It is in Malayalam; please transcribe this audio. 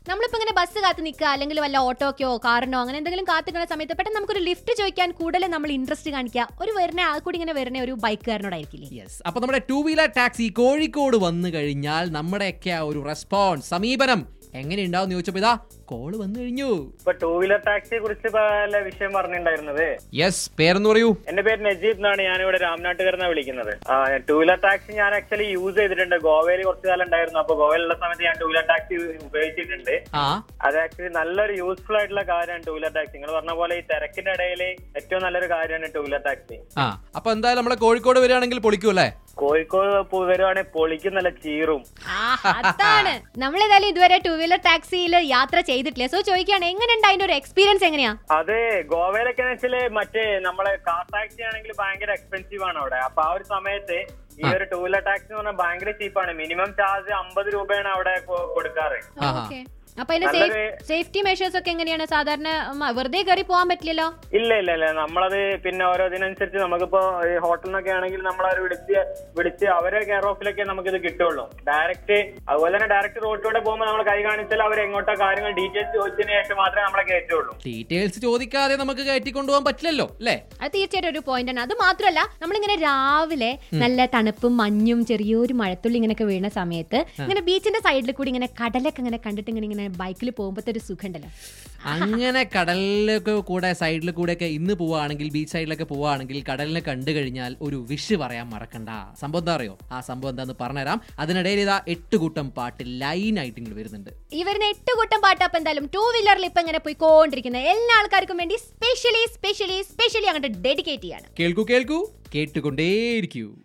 നമ്മളിപ്പോ ഇങ്ങനെ ബസ് കാത്ത് നിൽക്കുക അല്ലെങ്കിൽ വല്ല ഓട്ടോക്കോ കാറിനോ അങ്ങനെ എന്തെങ്കിലും കാത്ത് നിൽക്കുന്ന സമയത്ത് പെട്ടെന്ന് നമുക്കൊരു ലിഫ്റ്റ് ചോദിക്കാൻ കൂടുതൽ നമ്മൾ ഇൻട്രസ്റ്റ് കാണിക്കുക ഒരു വരുന്ന ആൾ കൂടി ഇങ്ങനെ വരുന്ന ഒരു ബൈക്കുകാരനോടായിരിക്കില്ലേ യെസ് അപ്പൊ നമ്മുടെ ടൂ വീലർ ടാക്സി കോഴിക്കോട് വന്നു കഴിഞ്ഞാൽ നമ്മുടെയൊക്കെ ആ ഒരു റെസ്പോൺസ് സമീപനം എങ്ങനെ ഉണ്ടാവും ചോദിച്ചപ്പോ ഇതാ കോള് വന്നു കഴിഞ്ഞു ഇപ്പൊ ടൂ വീലർ ടാക്സിയെ കുറിച്ച് പല വിഷയം പറഞ്ഞിട്ടുണ്ടായിരുന്നത് യെസ് പേരെന്ന് പറയൂ എന്റെ പേര് നജീബ് എന്നാണ് ഞാനിവിടെ രാംനാട്ടുകർന്ന വിളിക്കുന്നത് ടൂ വീലർ ടാക്സി ഞാൻ ആക്ച്വലി യൂസ് ചെയ്തിട്ടുണ്ട് ഗോവയിൽ കുറച്ചു കാലം ഉണ്ടായിരുന്നു അപ്പൊ ഗോവയിലുള്ള സമയത്ത് ഞാൻ ടൂ വീലർ ടാക്സി ഉപയോഗിച്ചിട്ടുണ്ട് ആ അത് ആക്ച്വലി നല്ലൊരു യൂസ്ഫുൾ ആയിട്ടുള്ള കാര്യമാണ് ടൂ വീലർ ടാക്സി നിങ്ങൾ പറഞ്ഞ പോലെ ഈ തിരക്കിന്റെ ഇടയിൽ ഏറ്റവും നല്ലൊരു കാര്യമാണ് ടൂ വീലർ ടാക്സി ആ അപ്പൊ എന്തായാലും നമ്മളെ കോഴിക്കോട് വരികയാണെങ്കിൽ പൊളിക്കും അല്ലേ കോഴിക്കോട് പോ- വരുവാണെങ്കിൽ പൊളിക്കും നല്ല ചീറും ആ, അതാണ് നമ്മളേതായാലും ഇതുവരെ ടൂ വീലർ ടാക്സിയിൽ യാത്ര ചെയ്തിട്ടില്ല സോ ചോദിക്കുകയാണ് എങ്ങനെയുണ്ട് അതിന്റെ ഒരു എക്സ്പീരിയൻസ് എങ്ങനെയാ അത് ഗോവയിലൊക്കെ വെച്ചാല് മറ്റേ നമ്മളെ കാർ ടാക്സി ആണെങ്കിൽ ഭയങ്കര എക്സ്പെൻസീവ് ആണ് അവിടെ അപ്പൊ ആ ഒരു സമയത്ത് ഈ ഒരു ടൂ വീലർ ടാക്സി എന്ന് പറഞ്ഞാൽ ഭയങ്കര ചീപ്പാണ് മിനിമം ചാർജ് അമ്പത് രൂപയാണ് അവിടെ കൊ- കൊടുക്കാറ് ആഹാ. ഓക്കെ അപ്പൊ അതിന്റെ നല്ലൊരു- സേഫ്റ്റി മെഷേഴ്സ് ഒക്കെ എങ്ങനെയാണ് സാധാരണ ഉം, വെറുതെ കയറി പോകാൻ പറ്റില്ലല്ലോ ഇല്ല ഇല്ല ഇല്ല നമ്മളത് പിന്നെ ഓരോ ഇതിനനുസരിച്ച് നമുക്കിപ്പോ ഈ ഹോട്ടലിനൊക്കെ ആണെങ്കിൽ നമ്മൾ അവർ വിളിച്ച് വിളിച്ച് അവരെ കെയർ ഓഫിലൊക്കെ നമുക്കിത് കിട്ടുള്ളൂ ഡയറക്റ്റ് അതുപോലെ തന്നെ ഡയറക്റ്റ് റോഡിലൂടെ പോകുമ്പോൾ നമ്മൾ കൈ കാണിച്ചാൽ അവർ എങ്ങോട്ടോ കാര്യങ്ങൾ ഡീറ്റെയിൽസ് ചോദിച്ചതിന് ശേഷം മാത്രമേ നമ്മളെ കയറ്റുള്ളൂ ഡീറ്റെയിൽസ് ചോദിക്കാതെ നമുക്ക് കയറ്റി കൊണ്ടുപോകാൻ പറ്റില്ലല്ലോ അല്ലേ അത് തീർച്ചയായിട്ടും ഒരു പോയിന്റ് ആണ് അത് മാത്രമല്ല നമ്മളിങ്ങനെ രാവിലെ നല്ല തണുപ്പും മഞ്ഞും ചെറിയൊരു മഴത്തുള്ളി ഇങ്ങനെയൊക്കെ വീണ സമയത്ത് ഇങ്ങനെ ബീച്ചിന്റെ സൈഡിൽ കൂടി ഇങ്ങനെ കടലൊക്കെ ഇങ്ങനെ കണ്ടിട്ട് ഇങ്ങനെ ഇങ്ങനെ ബൈക്കിൽ പോകുമ്പോഴത്തെ ഒരു സുഖം ഉണ്ടല്ലോ അങ്ങനെ കടലിലൊക്കെ കൂടെ സൈഡിൽ കൂടെ ഒക്കെ ഇന്ന് പോവുകയാണെങ്കിൽ ബീച്ച് സൈഡിലൊക്കെ പോവുകയാണെങ്കിൽ കടലിനെ കണ്ടു കഴിഞ്ഞാൽ ഒരു വിഷ് പറയാൻ മറക്കണ്ട സംഭവം എന്താ അറിയോ ആ സംഭവം എന്താന്ന് പറഞ്ഞുതരാം അതിനിടയിൽ ഇതാ എട്ട് കൂട്ടം പാട്ട് ലൈൻ ആയിട്ട് ഇങ്ങോട്ട് വരുന്നുണ്ട് ഈ വരുന്ന എട്ട് കൂട്ടം പാട്ട് അപ്പൊ എന്തായാലും ടൂ വീലറിൽ ഇപ്പൊ ഇങ്ങനെ പോയിക്കൊണ്ടിരിക്കുന്ന എല്ലാ ആൾക്കാർക്കും വേണ്ടി സ്പെഷ്യലി സ്പെഷ്യലി സ്പെഷ്യലി അങ്ങോട്ട് ഡെഡിക്കേറ്റ് ചെയ്യാണ് കേൾക്കൂ കേൾക്കൂ കേട്ടുകൊണ്ടേയിരിക്കൂ